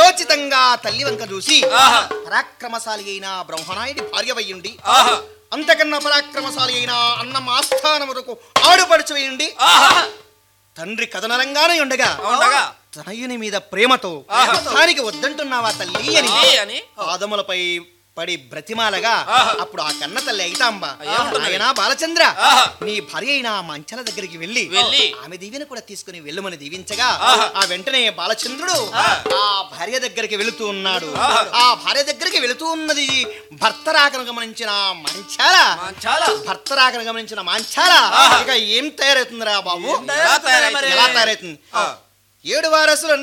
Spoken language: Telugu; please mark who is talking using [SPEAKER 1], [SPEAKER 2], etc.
[SPEAKER 1] సంకోచితంగా తల్లి వంక చూసి
[SPEAKER 2] ఆహా.
[SPEAKER 1] పరాక్రమశాలి అయిన బ్రహ్మనాయుడి భార్య వయ్యుండి
[SPEAKER 2] ఆహా
[SPEAKER 1] అంతకన్నా పరాక్రమశాలి అయిన అన్న ఆస్థానములకు ఆడుపడుచు వేయండి
[SPEAKER 2] ఆహా
[SPEAKER 1] తండ్రి కథనరంగానే ఉండగా
[SPEAKER 2] ఉండగా
[SPEAKER 1] తనయుని మీద ప్రేమతో
[SPEAKER 2] ఆహా.
[SPEAKER 1] దానికి వద్దంటున్నావా తల్లి అని
[SPEAKER 2] తల్లి అని
[SPEAKER 1] పాదములపై పడి బ్రతిమాలగా
[SPEAKER 2] ఆహా.
[SPEAKER 1] అప్పుడు ఆ కన్న తల్లి అయితాంబ
[SPEAKER 2] ఏమంటున్నది?
[SPEAKER 1] నాయనా బాలచంద్ర
[SPEAKER 2] ఆహా.
[SPEAKER 1] నీ భార్య అయిన ఆ మంచల దగ్గరికి వెళ్ళి
[SPEAKER 2] వెళ్ళి.
[SPEAKER 1] ఆమె దీవెన కూడా తీసుకుని వెళ్ళమని దీవించగా
[SPEAKER 2] ఆహా.
[SPEAKER 1] ఆ వెంటనే బాలచంద్రుడు ఆ భార్య దగ్గరికి వెళుతూ ఉన్నాడు
[SPEAKER 2] ఆహా.
[SPEAKER 1] ఆ భార్య దగ్గరికి వెళుతూ ఉన్నది భర్త రాకను గమనించిన మంచాల
[SPEAKER 2] చాలా
[SPEAKER 1] భర్త రాకను గమనించిన మంచాల
[SPEAKER 2] ఆహా.
[SPEAKER 1] ఇక ఏం తయారవుతుందిరా బాబు
[SPEAKER 2] ఎలా తయారైతుంది?
[SPEAKER 1] ఎలా తయారవుతుంది
[SPEAKER 2] ఆ.
[SPEAKER 1] ఏడు వారసులు